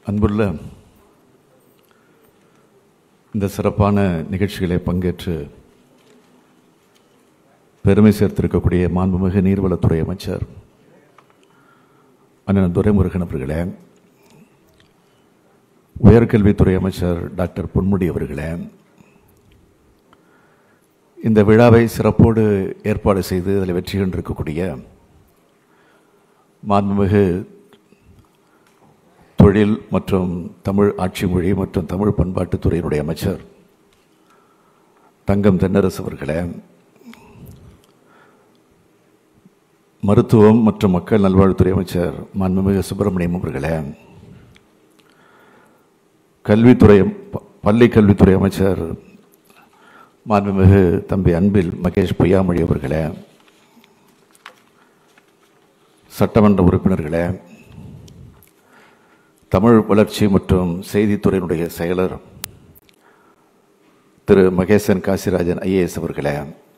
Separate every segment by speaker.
Speaker 1: அன்புள்ள இந்த சிறப்பான நிகழ்ச்சிகளை பங்கேற்று பெருமை சேர்த்திருக்கக்கூடிய மாண்புமிகு நீர்வளத்துறை அமைச்சர் அண்ணன் துரைமுருகன் அவர்களே உயர்கல்வித்துறை அமைச்சர் டாக்டர் பொன்முடி அவர்களே இந்த விழாவை சிறப்போடு ஏற்பாடு செய்து அதில் வெற்றி கண்டிருக்கக்கூடிய மாண்புமிகு தொழில் மற்றும் தமிழ் ஆட்சி மொழி மற்றும் தமிழ் பண்பாட்டுத் துறையினுடைய அமைச்சர் தங்கம் தென்னரசு அவர்களே மருத்துவம் மற்றும் மக்கள் நல்வாழ்வுத்துறை அமைச்சர் மாண்புமிகு சுப்பிரமணியம் அவர்களே கல்வித்துறை ப- பள்ளி கல்வித்துறை அமைச்சர் மாண்புமிகு தம்பி அன்பில் மகேஷ் பொய்யாமொழி அவர்களே சட்டமன்ற உறுப்பினர்களே தமிழ் வளர்ச்சி மற்றும் செய்தித்துறையினுடைய செயலர் திரு மகேசன் காசிராஜன் ஐஏஎஸ் அவர்களே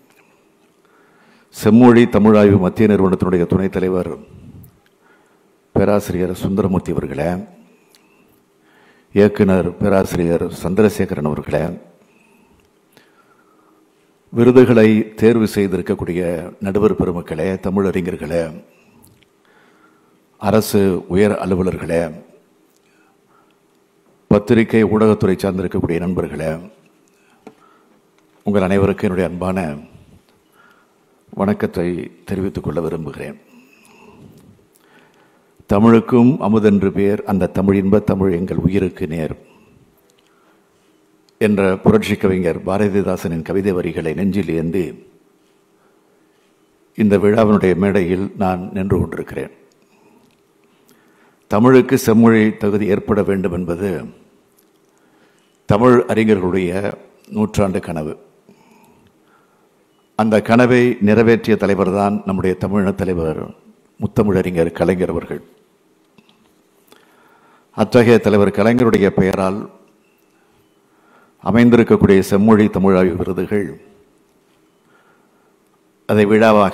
Speaker 1: செம்மொழி தமிழாய்வு மத்திய நிறுவனத்தினுடைய துணைத் தலைவர் பேராசிரியர் சுந்தரமூர்த்தி அவர்களே இயக்குனர் பேராசிரியர் சந்திரசேகரன் அவர்களே விருதுகளை தேர்வு செய்திருக்கக்கூடிய நடுவர் பெருமக்களே தமிழறிஞர்களே அரசு உயர் அலுவலர்களே பத்திரிகை ஊடகத்துறை சார்ந்திருக்கக்கூடிய நண்பர்களே உங்கள் அனைவருக்கும் என்னுடைய அன்பான வணக்கத்தை தெரிவித்துக் கொள்ள விரும்புகிறேன் தமிழுக்கும் அமுதென்று பேர் அந்த தமிழின்ப தமிழ் எங்கள் உயிருக்கு நேர் என்ற புரட்சி கவிஞர் பாரதிதாசனின் கவிதை வரிகளை நெஞ்சில் ஏந்தி இந்த விழாவினுடைய மேடையில் நான் நின்று கொண்டிருக்கிறேன் தமிழுக்கு செம்மொழி தகுதி ஏற்பட வேண்டும் என்பது தமிழ் அறிஞர்களுடைய நூற்றாண்டு கனவு அந்த கனவை நிறைவேற்றிய தலைவர்தான் நம்முடைய தமிழின தலைவர் முத்தமிழறிஞர் கலைஞர் அவர்கள் அத்தகைய தலைவர் கலைஞருடைய பெயரால் அமைந்திருக்கக்கூடிய செம்மொழி தமிழாய்வு விருதுகள் அதை விழாவாக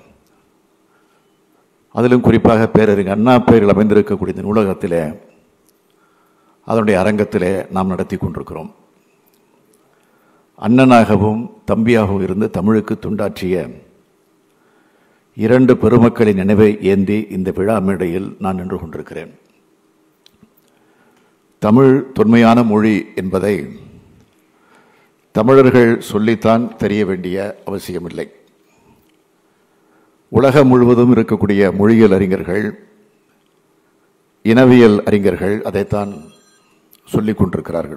Speaker 1: அதிலும் குறிப்பாக பேரறிஞர் அண்ணா பெயரில் அமைந்திருக்கக்கூடிய இந்த நூலகத்திலே அதனுடைய அரங்கத்திலே நாம் நடத்தி கொண்டிருக்கிறோம் அண்ணனாகவும் தம்பியாகவும் இருந்து தமிழுக்கு துண்டாற்றிய இரண்டு பெருமக்களின் நினைவை ஏந்தி இந்த விழா மேடையில் நான் நின்று கொண்டிருக்கிறேன் தமிழ் தொன்மையான மொழி என்பதை தமிழர்கள் சொல்லித்தான் தெரிய வேண்டிய அவசியமில்லை உலகம் முழுவதும் இருக்கக்கூடிய மொழியியல் அறிஞர்கள் இனவியல் அறிஞர்கள் அதைத்தான் சொல்லிக் கொண்டிருக்கிறார்கள்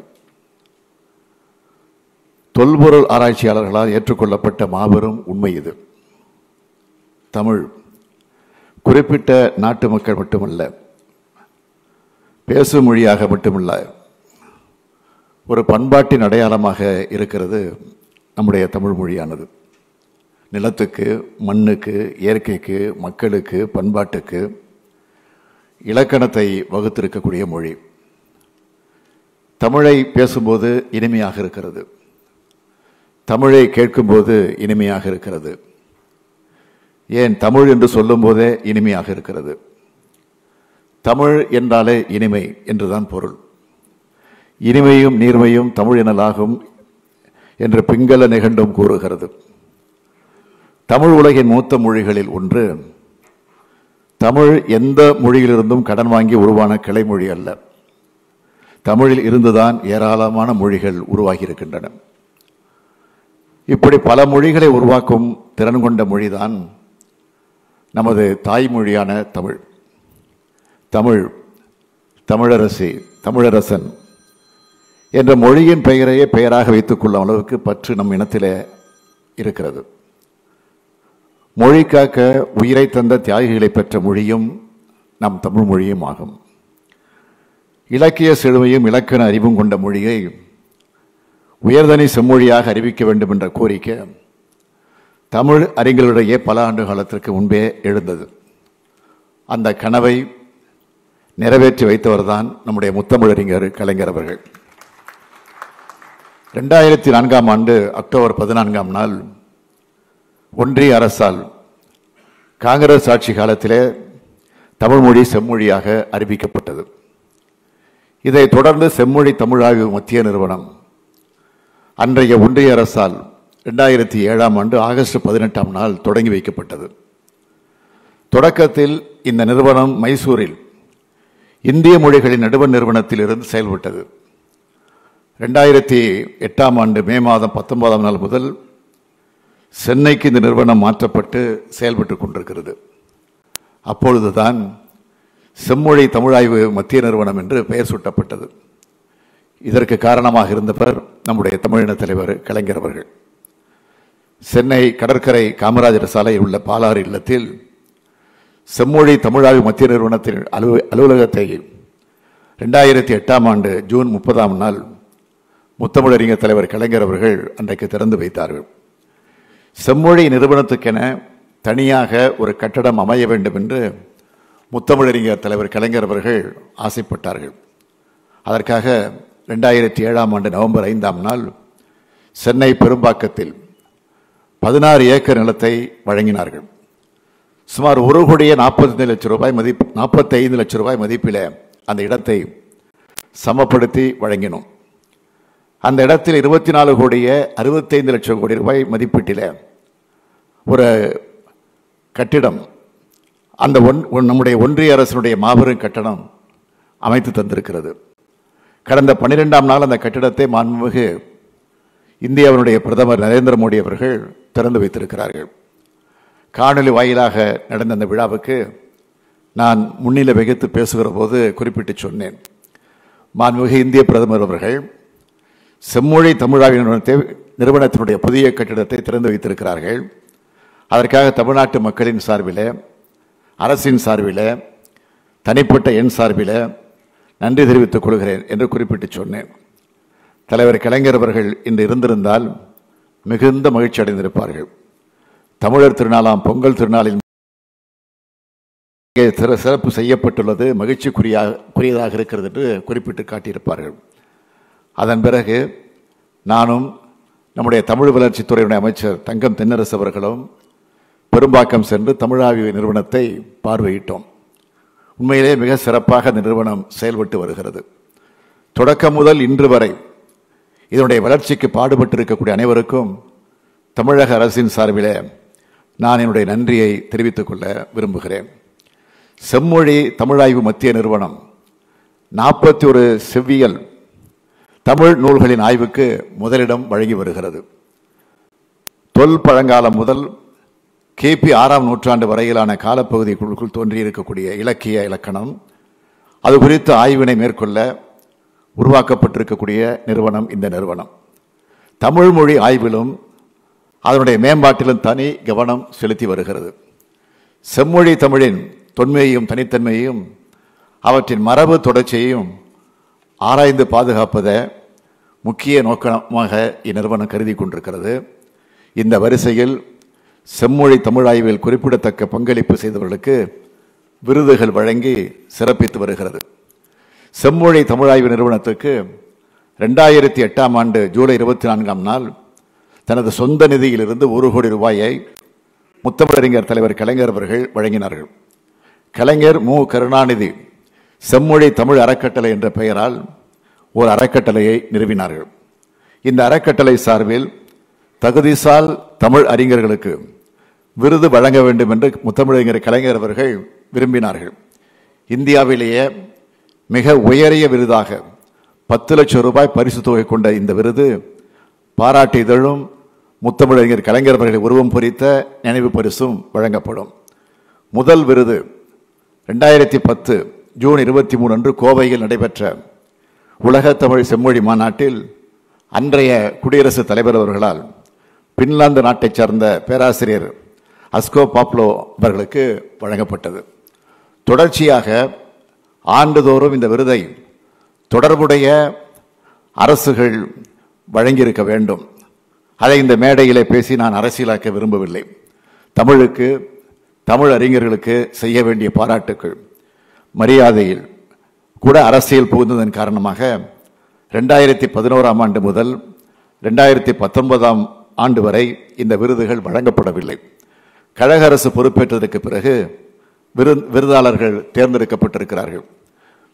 Speaker 1: தொல்பொருள் ஆராய்ச்சியாளர்களால் ஏற்றுக்கொள்ளப்பட்ட மாபெரும் உண்மை இது தமிழ் குறிப்பிட்ட நாட்டு மக்கள் மட்டுமல்ல பேசும் மொழியாக மட்டுமல்ல ஒரு பண்பாட்டின் அடையாளமாக இருக்கிறது நம்முடைய தமிழ் மொழியானது நிலத்துக்கு மண்ணுக்கு இயற்கைக்கு மக்களுக்கு பண்பாட்டுக்கு இலக்கணத்தை வகுத்திருக்கக்கூடிய மொழி தமிழை பேசும்போது இனிமையாக இருக்கிறது தமிழை கேட்கும்போது இனிமையாக இருக்கிறது ஏன் தமிழ் என்று சொல்லும்போதே இனிமையாக இருக்கிறது தமிழ் என்றாலே இனிமை என்றுதான் பொருள் இனிமையும் நீர்மையும் தமிழ் எனலாகும் என்று பிங்கள நிகண்டும் கூறுகிறது தமிழ் உலகின் மூத்த மொழிகளில் ஒன்று தமிழ் எந்த மொழியிலிருந்தும் கடன் வாங்கி உருவான கிளைமொழி அல்ல தமிழில் இருந்துதான் ஏராளமான மொழிகள் உருவாகி இருக்கின்றன இப்படி பல மொழிகளை உருவாக்கும் திறன் கொண்ட மொழிதான் நமது தாய்மொழியான தமிழ் தமிழ் தமிழரசி தமிழரசன் என்ற மொழியின் பெயரையே பெயராக வைத்துக் கொள்ளும் அளவுக்கு பற்று நம் இனத்திலே இருக்கிறது மொழி காக்க உயிரை தந்த தியாகிகளை பெற்ற மொழியும் நம் தமிழ் மொழியும் ஆகும் இலக்கிய செழுமையும் இலக்கண அறிவும் கொண்ட மொழியை உயர்தனி செம்மொழியாக அறிவிக்க வேண்டும் என்ற கோரிக்கை தமிழ் அறிஞர்களிடையே பல ஆண்டு காலத்திற்கு முன்பே எழுந்தது அந்த கனவை நிறைவேற்றி வைத்தவர்தான் நம்முடைய முத்தமிழறிஞர் கலைஞர் அவர்கள் ரெண்டாயிரத்தி நான்காம் ஆண்டு அக்டோபர் பதினான்காம் நாள் ஒன்றிய அரசால் காங்கிரஸ் ஆட்சி காலத்திலே தமிழ்மொழி செம்மொழியாக அறிவிக்கப்பட்டது இதைத் தொடர்ந்து செம்மொழி தமிழாய்வு மத்திய நிறுவனம் அன்றைய ஒன்றிய அரசால் ரெண்டாயிரத்தி ஏழாம் ஆண்டு ஆகஸ்ட் பதினெட்டாம் நாள் தொடங்கி வைக்கப்பட்டது தொடக்கத்தில் இந்த நிறுவனம் மைசூரில் இந்திய மொழிகளின் நடுவர் நிறுவனத்தில் இருந்து செயல்பட்டது ரெண்டாயிரத்தி எட்டாம் ஆண்டு மே மாதம் பத்தொன்பதாம் நாள் முதல் சென்னைக்கு இந்த நிறுவனம் மாற்றப்பட்டு செயல்பட்டு கொண்டிருக்கிறது அப்பொழுதுதான் செம்மொழி தமிழாய்வு மத்திய நிறுவனம் என்று பெயர் சூட்டப்பட்டது இதற்கு காரணமாக இருந்தவர் நம்முடைய தமிழின தலைவர் கலைஞர் அவர்கள் சென்னை கடற்கரை காமராஜர் சாலையில் உள்ள பாலாறு இல்லத்தில் செம்மொழி தமிழாய்வு மத்திய நிறுவனத்தின் அலுவ அலுவலகத்தை ரெண்டாயிரத்தி எட்டாம் ஆண்டு ஜூன் முப்பதாம் நாள் முத்தமிழறிஞர் தலைவர் கலைஞர் அவர்கள் அன்றைக்கு திறந்து வைத்தார்கள் செம்மொழி நிறுவனத்துக்கென தனியாக ஒரு கட்டடம் அமைய வேண்டும் என்று முத்தமிழறிஞர் தலைவர் கலைஞர் அவர்கள் ஆசைப்பட்டார்கள் அதற்காக ரெண்டாயிரத்தி ஏழாம் ஆண்டு நவம்பர் ஐந்தாம் நாள் சென்னை பெரும்பாக்கத்தில் பதினாறு ஏக்கர் நிலத்தை வழங்கினார்கள் சுமார் ஒரு கோடியே நாற்பத்தைந்து லட்சம் ரூபாய் மதிப்பு நாற்பத்தைந்து லட்சம் ரூபாய் மதிப்பில் அந்த இடத்தை சமப்படுத்தி வழங்கினோம் அந்த இடத்தில் இருபத்தி நாலு கோடியே அறுபத்தைந்து லட்சம் கோடி ரூபாய் மதிப்பீட்டில் ஒரு கட்டிடம் அந்த ஒன் ஒன்- நம்முடைய ஒன்றிய அரசினுடைய மாபெரும் கட்டடம் அமைத்து தந்திருக்கிறது கடந்த பன்னிரெண்டாம் நாள் அந்த கட்டிடத்தை மாண்புமிகு இந்தியாவினுடைய பிரதமர் நரேந்திர மோடி அவர்கள் திறந்து வைத்திருக்கிறார்கள் காணொலி வாயிலாக நடந்த அந்த விழாவுக்கு நான் முன்னிலை வகித்து பேசுகிற போது குறிப்பிட்டு சொன்னேன் மாண்புமிகு இந்திய பிரதமர் அவர்கள் செம்மொழி தமிழாய்வு நிறுவனத்தை நிறுவனத்தினுடைய புதிய கட்டிடத்தை திறந்து வைத்திருக்கிறார்கள் அதற்காக தமிழ்நாட்டு மக்களின் சார்பில் அரசின் சார்பில் தனிப்பட்ட என் சார்பில் நன்றி தெரிவித்துக் கொள்கிறேன் என்று குறிப்பிட்டு சொன்னேன் தலைவர் கலைஞர் அவர்கள் இன்று இருந்திருந்தால் மிகுந்த மகிழ்ச்சி அடைந்திருப்பார்கள் தமிழர் திருநாளாம் பொங்கல் திருநாளில் இங்கே சிற- சிறப்பு செய்யப்பட்டுள்ளது மகிழ்ச்சிக்குரிய குறியதாக இருக்கிறது என்று குறிப்பிட்டு காட்டியிருப்பார்கள் அதன் பிறகு நானும் நம்முடைய தமிழ் வளர்ச்சித்துறையுடைய அமைச்சர் தங்கம் தென்னரசு அவர்களும் பெரும்பாக்கம் சென்று தமிழாய்வு நிறுவனத்தை பார்வையிட்டோம் உண்மையிலே மிக சிறப்பாக அந்த நிறுவனம் செயல்பட்டு வருகிறது தொடக்கம் முதல் இன்று வரை இதனுடைய வளர்ச்சிக்கு பாடுபட்டு இருக்கக்கூடிய அனைவருக்கும் தமிழக அரசின் சார்பிலே நான் என்னுடைய நன்றியை தெரிவித்துக் கொள்ள விரும்புகிறேன் செம்மொழி தமிழாய்வு மத்திய நிறுவனம் நாற்பத்தி ஒரு செவ்வியல் தமிழ் நூல்களின் ஆய்வுக்கு முதலிடம் வழங்கி வருகிறது தொல் பழங்காலம் முதல் கிபி ஆறாம் நூற்றாண்டு வரையிலான காலப்பகுதிக்குள் தோன்றியிருக்கக்கூடிய இலக்கிய இலக்கணம் அது குறித்து ஆய்வினை மேற்கொள்ள உருவாக்கப்பட்டிருக்கக்கூடிய நிறுவனம் இந்த நிறுவனம் தமிழ் மொழி ஆய்விலும் அதனுடைய மேம்பாட்டிலும் தனி கவனம் செலுத்தி வருகிறது செம்மொழி தமிழின் தொன்மையையும் தனித்தன்மையையும் அவற்றின் மரபு தொடர்ச்சியையும் ஆராய்ந்து பாதுகாப்பதை முக்கிய நோக்கமாக இந்நிறுவனம் கருதி கொண்டிருக்கிறது இந்த வரிசையில் செம்மொழி தமிழாய்வில் குறிப்பிடத்தக்க பங்களிப்பு செய்தவர்களுக்கு விருதுகள் வழங்கி சிறப்பித்து வருகிறது செம்மொழி தமிழாய்வு நிறுவனத்துக்கு ரெண்டாயிரத்தி எட்டாம் ஆண்டு ஜூலை இருபத்தி நான்காம் நாள் தனது சொந்த நிதியிலிருந்து ஒரு கோடி ரூபாயை முத்தமிழறிஞர் தலைவர் கலைஞர் அவர்கள் வழங்கினார்கள் கலைஞர் மு கருணாநிதி செம்மொழி தமிழ் அறக்கட்டளை என்ற பெயரால் ஒரு அறக்கட்டளையை நிறுவினார்கள் இந்த அறக்கட்டளை சார்பில் தகுதிசால் தமிழ் அறிஞர்களுக்கு விருது வழங்க வேண்டும் என்று முத்தமிழறிஞர் கலைஞர் அவர்கள் விரும்பினார்கள் இந்தியாவிலேயே மிக உயரிய விருதாக பத்து லட்சம் ரூபாய் பரிசு தொகை கொண்ட இந்த விருது பாராட்டு இதழும் முத்தமிழறிஞர் கலைஞர் அவர்கள் உருவம் பொறித்த நினைவு பரிசும் வழங்கப்படும் முதல் விருது ரெண்டாயிரத்தி பத்து ஜூன் இருபத்தி மூணு அன்று கோவையில் நடைபெற்ற உலக தமிழ் செம்மொழி மாநாட்டில் அன்றைய குடியரசுத் தலைவர் அவர்களால் பின்லாந்து நாட்டைச் சார்ந்த பேராசிரியர் அஸ்கோ பாப்லோ அவர்களுக்கு வழங்கப்பட்டது தொடர்ச்சியாக ஆண்டுதோறும் இந்த விருதை தொடர்புடைய அரசுகள் வழங்கியிருக்க வேண்டும் அதை இந்த மேடையிலே பேசி நான் அரசியலாக்க விரும்பவில்லை தமிழுக்கு தமிழ் அறிஞர்களுக்கு செய்ய வேண்டிய பாராட்டுக்கள் மரியாதையில் கூட அரசியல் புகுந்ததன் காரணமாக ரெண்டாயிரத்தி பதினோராம் ஆண்டு முதல் ரெண்டாயிரத்தி பத்தொன்பதாம் ஆண்டு வரை இந்த விருதுகள் வழங்கப்படவில்லை கழக அரசு பொறுப்பேற்றதற்கு பிறகு விரு விருதாளர்கள் தேர்ந்தெடுக்கப்பட்டிருக்கிறார்கள்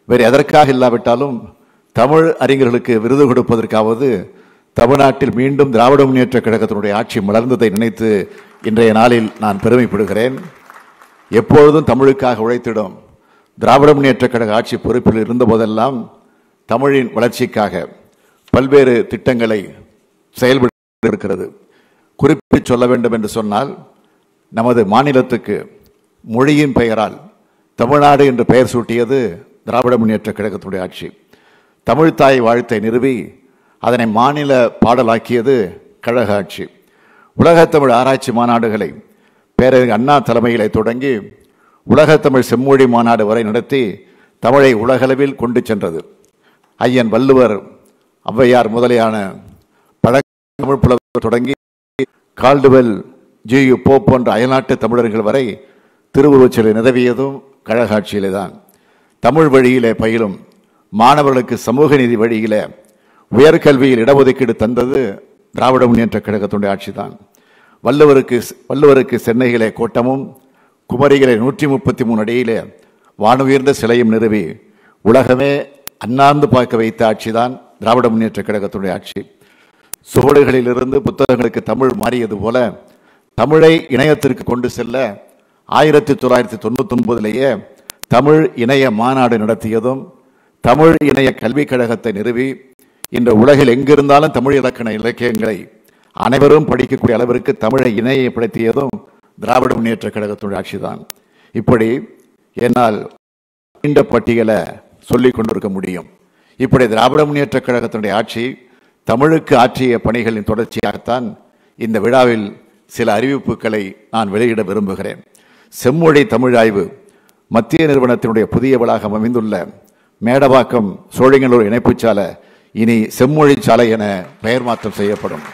Speaker 1: வேறு எதற்காக இல்லாவிட்டாலும் தமிழ் அறிஞர்களுக்கு விருது கொடுப்பதற்காவது தமிழ்நாட்டில் மீண்டும் திராவிட முன்னேற்ற கழகத்தினுடைய ஆட்சி மலர்ந்ததை நினைத்து இன்றைய நாளில் நான் பெருமைப்படுகிறேன் எப்பொழுதும் தமிழுக்காக உழைத்திடும் திராவிட முன்னேற்ற கழக ஆட்சி பொறுப்பில் இருந்தபோதெல்லாம் தமிழின் வளர்ச்சிக்காக பல்வேறு திட்டங்களை செயல்பட்டு இருக்கிறது குறிப்பிட்டு சொல்ல வேண்டும் என்று சொன்னால் நமது மாநிலத்துக்கு மொழியின் பெயரால் தமிழ்நாடு என்று பெயர் சூட்டியது திராவிட முன்னேற்ற கழகத்துடைய ஆட்சி தமிழ்த்தாய் வாழ்த்தை நிறுவி அதனை மாநில பாடலாக்கியது கழக ஆட்சி உலகத்தமிழ் ஆராய்ச்சி மாநாடுகளை பேரறிஞர் அண்ணா தலைமையிலே தொடங்கி உலகத்தமிழ் செம்மொழி மாநாடு வரை நடத்தி தமிழை உலகளவில் கொண்டு சென்றது ஐயன் வள்ளுவர் ஔவையார் முதலியான பழக்க தமிழ் புலவர் தொடங்கி கால்டுவெல் ஜி யு போப் போன்ற அயல்நாட்டு தமிழர்கள் வரை திருவுருவச் சிலை நிறுவியதும் கழக ஆட்சியிலே தான் தமிழ் வழியிலே பயிலும் மாணவர்களுக்கு சமூக நீதி வழியிலே உயர்கல்வியில் இடஒதுக்கீடு தந்தது திராவிட முன்னேற்ற கழகத்துடைய ஆட்சிதான் வள்ளுவருக்கு வள்ளுவருக்கு சென்னையிலே கோட்டமும் குமரியிலே நூற்றி முப்பத்தி மூணு அடியிலே வானுயர்ந்த சிலையும் நிறுவி உலகமே அண்ணாந்து பார்க்க வைத்த ஆட்சிதான் திராவிட முன்னேற்ற கழகத்துடைய ஆட்சி சுவடுகளிலிருந்து புத்தகங்களுக்கு தமிழ் மாறியது போல தமிழை இணையத்திற்கு கொண்டு செல்ல ஆயிரத்தி தொள்ளாயிரத்தி தொண்ணூத்தி ஒன்பதிலேயே தமிழ் இணைய மாநாடு நடத்தியதும் தமிழ் இணைய கல்விக் கழகத்தை நிறுவி இன்று உலகில் எங்கிருந்தாலும் தமிழ் இலக்கண இலக்கியங்களை அனைவரும் படிக்கக்கூடிய அளவிற்கு தமிழை இணையப்படுத்தியதும் திராவிட முன்னேற்ற கழகத்துடைய ஆட்சிதான் இப்படி என்னால் நீண்ட பட்டியலை சொல்லிக் கொண்டிருக்க முடியும் இப்படி திராவிட முன்னேற்ற கழகத்தினுடைய ஆட்சி தமிழுக்கு ஆற்றிய பணிகளின் தொடர்ச்சியாகத்தான் இந்த விழாவில் சில அறிவிப்புகளை நான் வெளியிட விரும்புகிறேன் செம்மொழி தமிழ் ஆய்வு மத்திய நிறுவனத்தினுடைய புதிய வளாகம் அமைந்துள்ள மேடவாக்கம் சோழிங்கநல்லூர் இணைப்புச் சாலை இனி செம்மொழி சாலை என பெயர் மாற்றம் செய்யப்படும்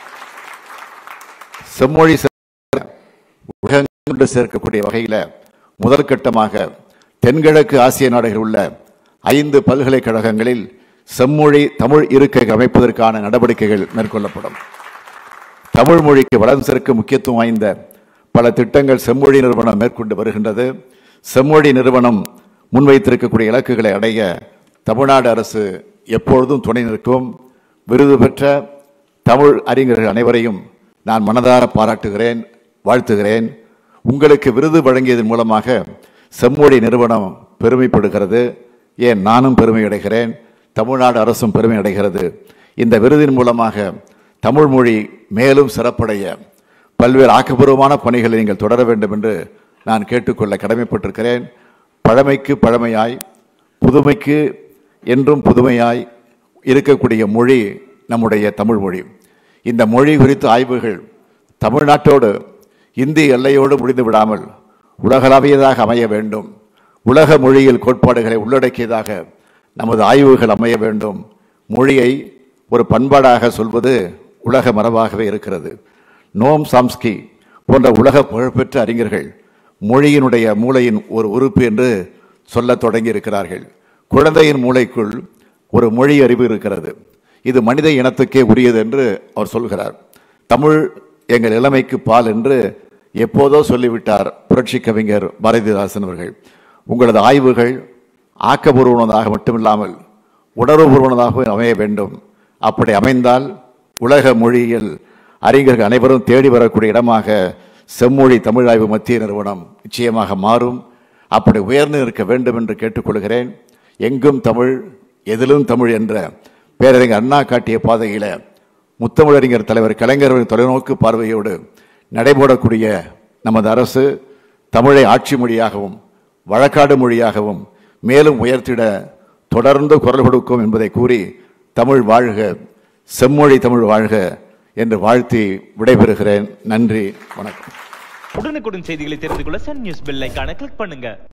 Speaker 1: செம்மொழி உலகங்கொண்டு சேர்க்கக்கூடிய வகையில் முதல் கட்டமாக தென்கிழக்கு ஆசிய நாடுகளில் உள்ள ஐந்து பல்கலைக்கழகங்களில் செம்மொழி தமிழ் இருக்கை அமைப்பதற்கான நடவடிக்கைகள் மேற்கொள்ளப்படும் தமிழ் மொழிக்கு வளம் சேர்க்க முக்கியத்துவம் வாய்ந்த பல திட்டங்கள் செம்மொழி நிறுவனம் மேற்கொண்டு வருகின்றது செம்மொழி நிறுவனம் முன்வைத்திருக்கக்கூடிய இலக்குகளை அடைய தமிழ்நாடு அரசு எப்பொழுதும் துணை நிற்கும் விருது பெற்ற தமிழ் அறிஞர்கள் அனைவரையும் நான் மனதார பாராட்டுகிறேன் வாழ்த்துகிறேன் உங்களுக்கு விருது வழங்கியதன் மூலமாக செம்மொழி நிறுவனம் பெருமைப்படுகிறது ஏன் நானும் பெருமை அடைகிறேன் தமிழ்நாடு அரசும் பெருமை அடைகிறது இந்த விருதின் மூலமாக தமிழ் மொழி மேலும் சிறப்படைய பல்வேறு ஆக்கப்பூர்வமான பணிகளை நீங்கள் தொடர வேண்டும் என்று நான் கேட்டுக்கொள்ள கடமைப்பட்டிருக்கிறேன் பழமைக்கு பழமையாய் புதுமைக்கு என்றும் புதுமையாய் இருக்கக்கூடிய மொழி நம்முடைய தமிழ் மொழி இந்த மொழி குறித்த ஆய்வுகள் தமிழ்நாட்டோடு இந்திய எல்லையோடு முடிந்து விடாமல் உலகளாவியதாக அமைய வேண்டும் உலக மொழியியல் கோட்பாடுகளை உள்ளடக்கியதாக நமது ஆய்வுகள் அமைய வேண்டும் மொழியை ஒரு பண்பாடாக சொல்வது உலக மரபாகவே இருக்கிறது நோம் சாம்ஸ்கி போன்ற உலக புகழ்பெற்ற அறிஞர்கள் மொழியினுடைய மூளையின் ஒரு உறுப்பு என்று சொல்லத் தொடங்கி இருக்கிறார்கள் குழந்தையின் மூளைக்குள் ஒரு மொழி அறிவு இருக்கிறது இது மனித இனத்துக்கே உரியது என்று அவர் சொல்கிறார் தமிழ் எங்கள் இளமைக்கு பால் என்று எப்போதோ சொல்லிவிட்டார் புரட்சி கவிஞர் பாரதிதாசன் அவர்கள் உங்களது ஆய்வுகள் ஆக்கபூர்வனதாக மட்டுமில்லாமல் உணர்வுபூர்வனதாகவும் அமைய வேண்டும் அப்படி அமைந்தால் உலக மொழியியல் அறிஞர்கள் அனைவரும் தேடி வரக்கூடிய இடமாக செம்மொழி தமிழ் ஆய்வு மத்திய நிறுவனம் நிச்சயமாக மாறும் அப்படி உயர்ந்து நிற்க வேண்டும் என்று கேட்டுக்கொள்கிறேன் எங்கும் தமிழ் எதிலும் தமிழ் என்ற பேரறிஞர் அண்ணா காட்டிய பாதையில முத்தமிழறிஞர் தலைவர் கலைஞர்களின் தொலைநோக்கு பார்வையோடு நடைபோடக்கூடிய நமது அரசு தமிழை ஆட்சி மொழியாகவும் வழக்காடு மொழியாகவும் மேலும் உயர்த்திட தொடர்ந்து குரல் கொடுக்கும் என்பதை கூறி தமிழ் வாழ்க செம்மொழி தமிழ் வாழ்க என்று வாழ்த்தி விடைபெறுகிறேன் நன்றி வணக்கம்
Speaker 2: உடனுக்குடன் செய்திகளை தெரிந்து கொள்ள சன் நியூஸ் பெல் ஐகானை கிளிக் பண்ணுங்க